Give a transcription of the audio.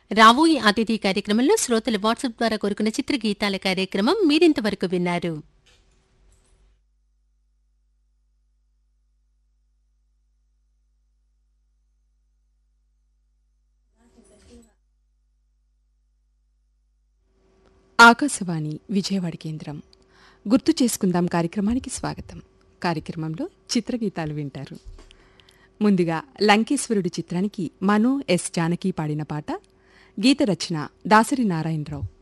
రావోయి అతిథి కార్యక్రమంలో శ్రోతలు వాట్సాప్ ద్వారా కోరుకున్న చిత్రగీతాల కార్యక్రమం మీరింతవరకు విన్నారు ఆకాశవాణి విజయవాడ కేంద్రం గుర్తు చేసుకుందాం కార్యక్రమానికి స్వాగతం కార్యక్రమంలో చిత్రగీతాలు వింటారు ముందుగా లంకేశ్వరుడి చిత్రానికి మనో ఎస్ జానకి పాడిన పాట గీత రచన దాసరి నారాయణరావు